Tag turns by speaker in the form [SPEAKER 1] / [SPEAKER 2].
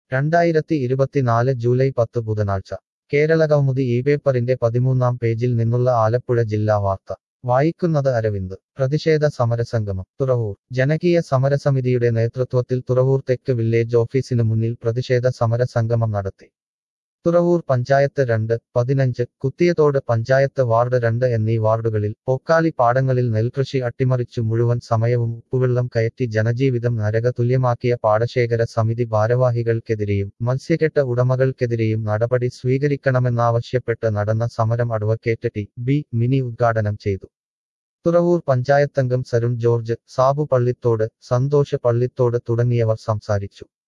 [SPEAKER 1] രണ്ടായിരത്തി ഇരുപത്തിനാല് ജൂലൈ പത്ത് ബുധനാഴ്ച കേരള കൗമുദി ഈ പേപ്പറിന്റെ പതിമൂന്നാം പേജിൽ നിന്നുള്ള ആലപ്പുഴ ജില്ലാ വാർത്ത വായിക്കുന്നത് അരവിന്ദ് പ്രതിഷേധ സമരസംഗമം തുറവൂർ ജനകീയ സമരസമിതിയുടെ നേതൃത്വത്തിൽ തുറവൂർ തെക്ക് വില്ലേജ് ഓഫീസിന് മുന്നിൽ പ്രതിഷേധ സമരസംഗമം നടത്തി തുറവൂർ പഞ്ചായത്ത് രണ്ട് പതിനഞ്ച് കുത്തിയതോട് പഞ്ചായത്ത് വാർഡ് രണ്ട് എന്നീ വാർഡുകളിൽ പൊക്കാലി പാടങ്ങളിൽ നെൽകൃഷി അട്ടിമറിച്ചു മുഴുവൻ സമയവും ഉപ്പുവെള്ളം കയറ്റി ജനജീവിതം നരകതുല്യമാക്കിയ പാടശേഖര സമിതി ഭാരവാഹികൾക്കെതിരെയും മത്സ്യകെട്ട ഉടമകൾക്കെതിരെയും നടപടി സ്വീകരിക്കണമെന്നാവശ്യപ്പെട്ട് നടന്ന സമരം അഡ്വക്കേറ്റ് ടി ബി മിനി ഉദ്ഘാടനം ചെയ്തു തുറവൂർ പഞ്ചായത്തംഗം സരുൺ ജോർജ് സാബു പള്ളിത്തോട് സന്തോഷ് പള്ളിത്തോട് തുടങ്ങിയവർ സംസാരിച്ചു